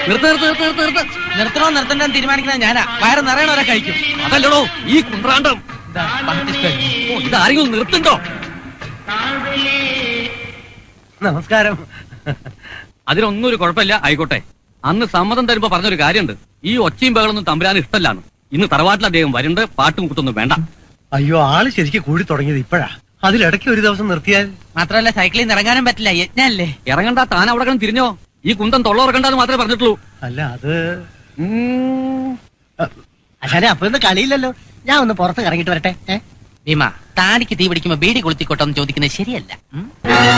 നിർത്ത് നിർത്ത് നിർത്ത് നിർത്ത് നിർത്ത് നിർത്തണോ നിർത്തണ്ടോ തീരുമാനിക്കുന്നത് ഞാനാ വയറ് നിറയണവരെ കഴിക്കും അതല്ലടോ ഈ കുന്ത്രാണ്ടം ഇതാ, പാകിസ്ഥാൻ. ഓ, ഇതാരെങ്കിലും നിർത്തുണ്ടോ നമസ്കാരം അതിനൊന്നും ഒരു കുഴപ്പമില്ല ആയിക്കോട്ടെ അന്ന് സമ്മതം തരുമ്പോ പറഞ്ഞൊരു കാര്യമുണ്ട് ഈ ഒച്ചയും ബഹളൊന്നും തമ്പുരാൻ ഇഷ്ടല്ലാണ് ഇന്ന് തറവാട്ടിൽ അദ്ദേഹം വരുന്നുണ്ട് പാട്ടും കുത്തൊന്നും വേണ്ട അയ്യോ ആള് ശരിക്കും കൂടി തുടങ്ങിയത് ഇപ്പോഴാ അതിലിടയ്ക്ക് ഒരു ദിവസം നിർത്തിയാൽ മാത്രമല്ല സൈക്കിളിൽ നിന്ന് ഇറങ്ങാനും പറ്റില്ല യജ്ഞല്ലേ ഇറങ്ങണ്ട താൻ അവിടെ കിടന്ന് തിരിഞ്ഞോ ഈ കുന്തം തൊള്ളോർക്കണ്ടെന്ന് മാത്രമേ പറഞ്ഞിട്ടുള്ളൂ അല്ല അത് അച്ഛനെ അപ്പൊ ഇന്ന് കളിയില്ലല്ലോ ഞാൻ ഒന്ന് പുറത്ത് ഇറങ്ങിട്ട് വരട്ടെ ഏ ഭീമ താടിക്ക് തീ പിടിക്കുമ്പോ ബീഡി കൊളുത്തിക്കോട്ടെ എന്ന് ചോദിക്കുന്നത് ശരിയല്ല ഉം?